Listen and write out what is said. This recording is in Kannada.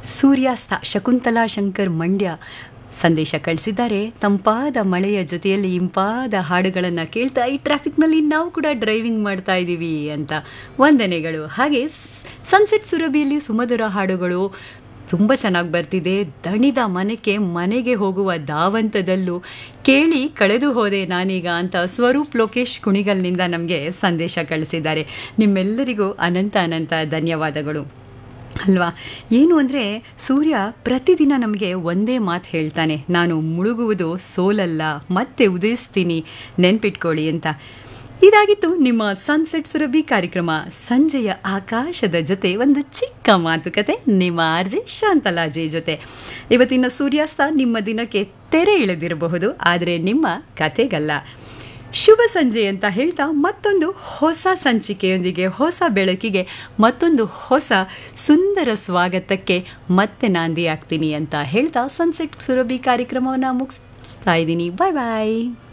ಸೂರ್ಯಾಸ್ತ ಶಕುಂತಲಾ ಶಂಕರ್ ಮಂಡ್ಯ ಸಂದೇಶ ಕಳಿಸಿದ್ದಾರೆ ತಂಪಾದ ಮಳೆಯ ಜೊತೆಯಲ್ಲಿ ಇಂಪಾದ ಹಾಡುಗಳನ್ನು ಕೇಳ್ತಾ ಈ ಟ್ರಾಫಿಕ್ನಲ್ಲಿ ನಾವು ಕೂಡ ಡ್ರೈವಿಂಗ್ ಮಾಡ್ತಾ ಇದ್ದೀವಿ ಅಂತ ವಂದನೆಗಳು ಹಾಗೆ ಸನ್ಸೆಟ್ ಸುರಭಿಯಲ್ಲಿ ಸುಮಧುರ ಹಾಡುಗಳು ತುಂಬ ಚೆನ್ನಾಗಿ ಬರ್ತಿದೆ ದಣಿದ ಮನಕ್ಕೆ ಮನೆಗೆ ಹೋಗುವ ಧಾವಂತದಲ್ಲೂ ಕೇಳಿ ಕಳೆದು ಹೋದೆ ನಾನೀಗ ಅಂತ ಸ್ವರೂಪ್ ಲೋಕೇಶ್ ಕುಣಿಗಲ್ನಿಂದ ನಮಗೆ ಸಂದೇಶ ಕಳಿಸಿದ್ದಾರೆ ನಿಮ್ಮೆಲ್ಲರಿಗೂ ಅನಂತ ಅನಂತ ಧನ್ಯವಾದಗಳು ಅಲ್ವಾ ಏನು ಅಂದರೆ ಸೂರ್ಯ ಪ್ರತಿದಿನ ನಮಗೆ ಒಂದೇ ಮಾತು ಹೇಳ್ತಾನೆ ನಾನು ಮುಳುಗುವುದು ಸೋಲಲ್ಲ ಮತ್ತೆ ಉದಯಿಸ್ತೀನಿ ನೆನ್ಪಿಟ್ಕೊಳ್ಳಿ ಅಂತ ಇದಾಗಿತ್ತು ನಿಮ್ಮ ಸನ್ಸೆಟ್ ಸುರಭಿ ಕಾರ್ಯಕ್ರಮ ಸಂಜೆಯ ಆಕಾಶದ ಜೊತೆ ಒಂದು ಚಿಕ್ಕ ಮಾತುಕತೆ ನಿಮ್ಮ ಆರ್ಜೆ ಶಾಂತಲಾಜಿ ಜೊತೆ ಇವತ್ತಿನ ಸೂರ್ಯಾಸ್ತ ನಿಮ್ಮ ದಿನಕ್ಕೆ ತೆರೆ ಇಳಿದಿರಬಹುದು ಆದರೆ ನಿಮ್ಮ ಕತೆಗಲ್ಲ ಶುಭ ಸಂಜೆ ಅಂತ ಹೇಳ್ತಾ ಮತ್ತೊಂದು ಹೊಸ ಸಂಚಿಕೆಯೊಂದಿಗೆ ಹೊಸ ಬೆಳಕಿಗೆ ಮತ್ತೊಂದು ಹೊಸ ಸುಂದರ ಸ್ವಾಗತಕ್ಕೆ ಮತ್ತೆ ನಾಂದಿ ಆಗ್ತೀನಿ ಅಂತ ಹೇಳ್ತಾ ಸನ್ಸೆಟ್ ಸುರಭಿ ಕಾರ್ಯಕ್ರಮವನ್ನು ಮುಗಿಸ್ತಾ ಇದ್ದೀನಿ ಬಾಯ್ ಬಾಯ್